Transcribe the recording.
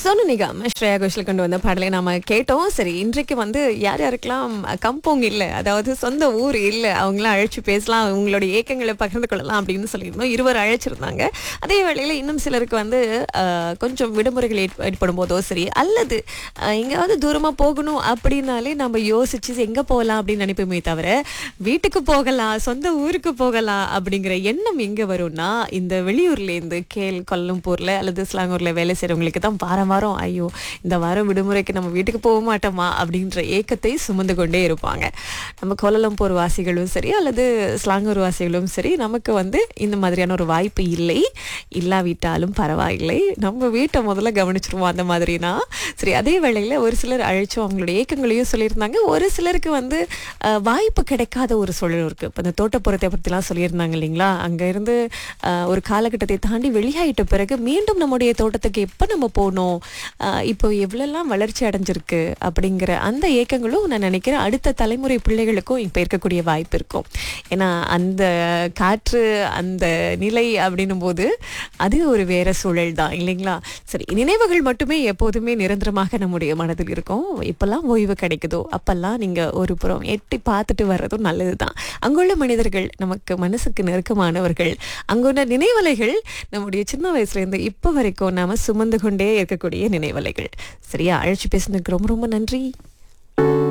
சோனு நிகாம் ஸ்ரேயா கோஷல் கொண்டு வந்த பாடலை நாம கேட்டோம் சரி இன்றைக்கு வந்து யார் யாருக்கெல்லாம் கம்போங் இல்லை அதாவது சொந்த ஊர் இல்லை அவங்களாம் அழைச்சு பேசலாம் அவங்களுடைய ஏக்கங்களை பகிர்ந்து கொள்ளலாம் அப்படின்னு சொல்லியிருந்தோம் இருவர் அழைச்சிருந்தாங்க அதே வேளையில் இன்னும் சிலருக்கு வந்து அஹ், கொஞ்சம் விடுமுறைகள் ஏற்ப- ஏற்படும் போதோ சரி அல்லது அஹ், எங்கேயாவது தூரமாக போகணும் அப்படின்னாலே நம்ம யோசிச்சு எங்கே போகலாம் அப்படின்னு நினைப்போமே தவிர வீட்டுக்கு போகலாம் சொந்த ஊருக்கு போகலாம் அப்படிங்கிற எண்ணம் எங்கே வரும்னா இந்த வெளியூர்லேருந்து கேல் கொல்லம்பூரில் அல்லது ஸ்லாங்கூரில் வேலை செய்கிறவங்களுக்கு தான் வாரம் வாரம் ஐயோ இந்த வாரம் விடுமுறைக்கு நம்ம வீட்டுக்கு போக மாட்டோமா அப்படின்ற ஏக்கத்தை சுமந்து கொண்டே இருப்பாங்க நம்ம கோலலம்பூர் வாசிகளும் சரி அல்லது ஸ்லாங்கூர் வாசிகளும் சரி நமக்கு வந்து இந்த மாதிரியான ஒரு வாய்ப்பு இல்லை இல்லாவிட்டாலும் பரவாயில்லை நம்ம வீட்டை முதல்ல கவனிச்சிருவோம் அந்த மாதிரினா சரி அதே வேளையில் ஒரு சிலர் அழைச்சும் அவங்களுடைய ஏக்கங்களையும் சொல்லியிருந்தாங்க ஒரு சிலருக்கு வந்து அஹ், வாய்ப்பு கிடைக்காத ஒரு சூழல் இருக்குது இப்போ இந்த தோட்டப்புறத்தை பற்றிலாம் சொல்லியிருந்தாங்க இல்லைங்களா அங்கேருந்து ஒரு காலகட்டத்தை தாண்டி வெளியாயிட்ட பிறகு மீண்டும் நம்முடைய தோட்டத்துக்கு எப்போ நம்ம போகணும் அஹ், இப்போ எவ்வளோலாம் வளர்ச்சி அடைஞ்சிருக்கு அப்படிங்கிற அந்த ஏக்கங்களும் நான் நினைக்கிறேன் அடுத்த தலைமுறை பிள்ளைகளுக்கும் இப்போ இருக்கக்கூடிய வாய்ப்பு இருக்கும் ஏன்னா அந்த காற்று அந்த நிலை அப்படின்னும் போது அது ஒரு வேற சூழல் தான் இல்லைங்களா சரி நினைவுகள் மட்டுமே எப்போதுமே நிரந்தரமாக நம்முடைய மனதில் இருக்கும் இப்பெல்லாம் ஓய்வு கிடைக்குதோ அப்பெல்லாம் நீங்க ஒரு புறம் எட்டி பார்த்துட்டு வர்றதும் நல்லது தான் அங்குள்ள மனிதர்கள் நமக்கு மனசுக்கு நெருக்கமானவர்கள் அங்குள்ள நினைவலைகள் நம்முடைய சின்ன வயசுல இருந்து இப்போ வரைக்கும் நாம சுமந்து கொண்டே இருக்கக்கூடிய நினைவலைகள் சரியா அழைச்சி பேசுனதுக்கு ரொம்ப ரொம்ப நன்றி